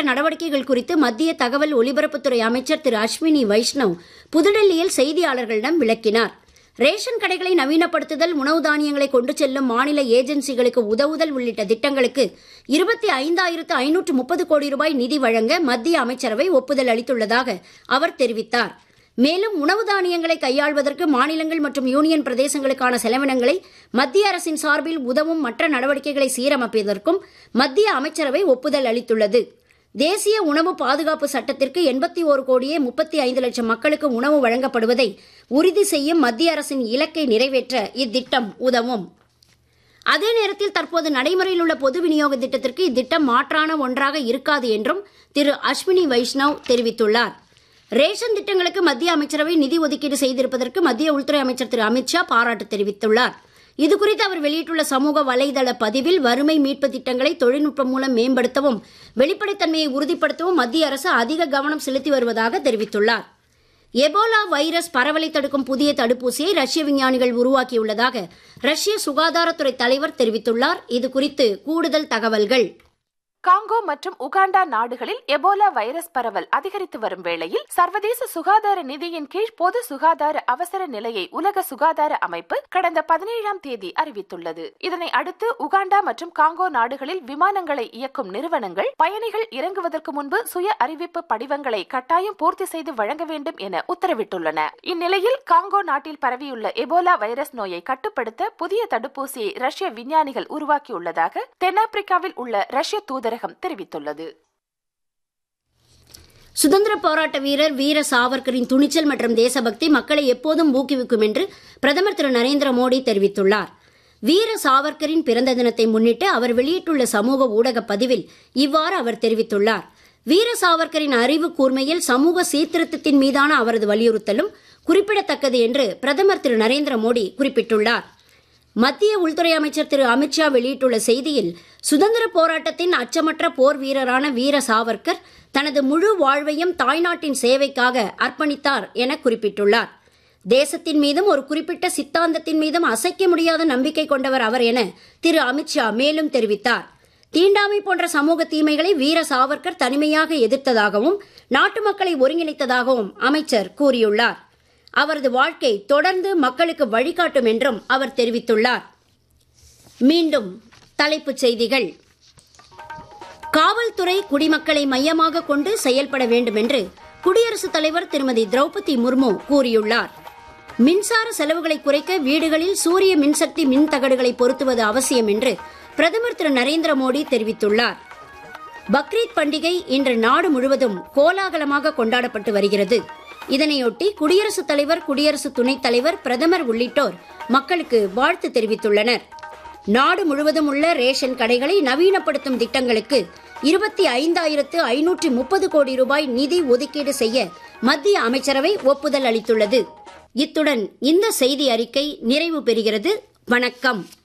நடவடிக்கைகள் குறித்து மத்திய தகவல் ஒலிபரப்புத்துறை அமைச்சர் திரு அஸ்வினி வைஷ்ணவ் புதுடெல்லியில் செய்தியாளர்களிடம் விளக்கினார் ரேஷன் கடைகளை நவீனப்படுத்துதல் உணவு தானியங்களை கொண்டு செல்லும் மாநில ஏஜென்சிகளுக்கு உதவுதல் உள்ளிட்ட திட்டங்களுக்கு இருபத்தி ஐந்தாயிரத்து ஐநூற்று முப்பது கோடி ரூபாய் நிதி வழங்க மத்திய அமைச்சரவை ஒப்புதல் அளித்துள்ளதாக அவர் தெரிவித்தார் மேலும் உணவு தானியங்களை கையாள்வதற்கு மாநிலங்கள் மற்றும் யூனியன் பிரதேசங்களுக்கான செலவினங்களை மத்திய அரசின் சார்பில் உதவும் மற்ற நடவடிக்கைகளை சீரமைப்பதற்கும் மத்திய அமைச்சரவை ஒப்புதல் அளித்துள்ளது தேசிய உணவு பாதுகாப்பு சட்டத்திற்கு எண்பத்தி ஒரு கோடியே முப்பத்தி ஐந்து லட்சம் மக்களுக்கு உணவு வழங்கப்படுவதை உறுதி செய்யும் மத்திய அரசின் இலக்கை நிறைவேற்ற இத்திட்டம் உதவும் அதே நேரத்தில் தற்போது நடைமுறையில் உள்ள பொது விநியோக திட்டத்திற்கு இத்திட்டம் மாற்றான ஒன்றாக இருக்காது என்றும் திரு அஸ்வினி வைஷ்ணவ் தெரிவித்துள்ளார் ரேஷன் திட்டங்களுக்கு மத்திய அமைச்சரவை நிதி ஒதுக்கீடு செய்திருப்பதற்கு மத்திய உள்துறை அமைச்சர் திரு அமித்ஷா பாராட்டு தெரிவித்துள்ளார் இதுகுறித்து அவர் வெளியிட்டுள்ள சமூக வலைதள பதிவில் வறுமை மீட்பு திட்டங்களை தொழில்நுட்பம் மூலம் மேம்படுத்தவும் வெளிப்படைத்தன்மையை உறுதிப்படுத்தவும் மத்திய அரசு அதிக கவனம் செலுத்தி வருவதாக தெரிவித்துள்ளார் எபோலா வைரஸ் பரவலை தடுக்கும் புதிய தடுப்பூசியை ரஷ்ய விஞ்ஞானிகள் உருவாக்கியுள்ளதாக ரஷ்ய சுகாதாரத்துறை தலைவர் தெரிவித்துள்ளார் இது குறித்து கூடுதல் தகவல்கள் காங்கோ மற்றும் உகாண்டா நாடுகளில் எபோலா வைரஸ் பரவல் அதிகரித்து வரும் வேளையில் சர்வதேச சுகாதார நிதியின் கீழ் பொது சுகாதார அவசர நிலையை உலக சுகாதார அமைப்பு கடந்த பதினேழாம் தேதி அறிவித்துள்ளது இதனை அடுத்து உகாண்டா மற்றும் காங்கோ நாடுகளில் விமானங்களை இயக்கும் நிறுவனங்கள் பயணிகள் இறங்குவதற்கு முன்பு சுய அறிவிப்பு படிவங்களை கட்டாயம் பூர்த்தி செய்து வழங்க வேண்டும் என உத்தரவிட்டுள்ளன இந்நிலையில் காங்கோ நாட்டில் பரவியுள்ள எபோலா வைரஸ் நோயை கட்டுப்படுத்த புதிய தடுப்பூசியை ரஷ்ய விஞ்ஞானிகள் உருவாக்கியுள்ளதாக தென்னாப்பிரிக்காவில் உள்ள ரஷ்ய தூதர் தூதரகம் தெரிவித்துள்ளது சுதந்திர போராட்ட வீரர் வீர சாவர்கரின் துணிச்சல் மற்றும் தேசபக்தி மக்களை எப்போதும் ஊக்குவிக்கும் என்று பிரதமர் திரு நரேந்திர மோடி தெரிவித்துள்ளார் வீர சாவர்கரின் பிறந்த தினத்தை முன்னிட்டு அவர் வெளியிட்டுள்ள சமூக ஊடக பதிவில் இவ்வாறு அவர் தெரிவித்துள்ளார் வீர சாவர்கரின் அறிவு கூர்மையில் சமூக சீர்திருத்தத்தின் மீதான அவரது வலியுறுத்தலும் குறிப்பிடத்தக்கது என்று பிரதமர் திரு நரேந்திர மோடி குறிப்பிட்டுள்ளார் மத்திய உள்துறை அமைச்சர் திரு அமித்ஷா வெளியிட்டுள்ள செய்தியில் சுதந்திர போராட்டத்தின் அச்சமற்ற போர் வீரரான வீர சாவர்கர் தனது முழு வாழ்வையும் தாய்நாட்டின் சேவைக்காக அர்ப்பணித்தார் என குறிப்பிட்டுள்ளார் தேசத்தின் மீதும் ஒரு குறிப்பிட்ட சித்தாந்தத்தின் மீதும் அசைக்க முடியாத நம்பிக்கை கொண்டவர் அவர் என திரு அமித்ஷா மேலும் தெரிவித்தார் தீண்டாமை போன்ற சமூக தீமைகளை வீர சாவர்கர் தனிமையாக எதிர்த்ததாகவும் நாட்டு மக்களை ஒருங்கிணைத்ததாகவும் அமைச்சர் கூறியுள்ளார் அவரது வாழ்க்கை தொடர்ந்து மக்களுக்கு வழிகாட்டும் என்றும் அவர் தெரிவித்துள்ளார் மீண்டும் தலைப்புச் செய்திகள் காவல்துறை குடிமக்களை மையமாக கொண்டு செயல்பட வேண்டும் என்று குடியரசுத் தலைவர் திருமதி திரௌபதி முர்மு கூறியுள்ளார் மின்சார செலவுகளை குறைக்க வீடுகளில் சூரிய மின்சக்தி மின் தகடுகளை பொருத்துவது அவசியம் என்று பிரதமர் திரு நரேந்திர மோடி தெரிவித்துள்ளார் பக்ரீத் பண்டிகை இன்று நாடு முழுவதும் கோலாகலமாக கொண்டாடப்பட்டு வருகிறது இதனையொட்டி குடியரசுத் தலைவர் குடியரசு துணைத் தலைவர் பிரதமர் உள்ளிட்டோர் மக்களுக்கு வாழ்த்து தெரிவித்துள்ளனர் நாடு முழுவதும் உள்ள ரேஷன் கடைகளை நவீனப்படுத்தும் திட்டங்களுக்கு இருபத்தி ஐந்தாயிரத்து ஐநூற்றி முப்பது கோடி ரூபாய் நிதி ஒதுக்கீடு செய்ய மத்திய அமைச்சரவை ஒப்புதல் அளித்துள்ளது இத்துடன் இந்த செய்தி அறிக்கை நிறைவு பெறுகிறது வணக்கம்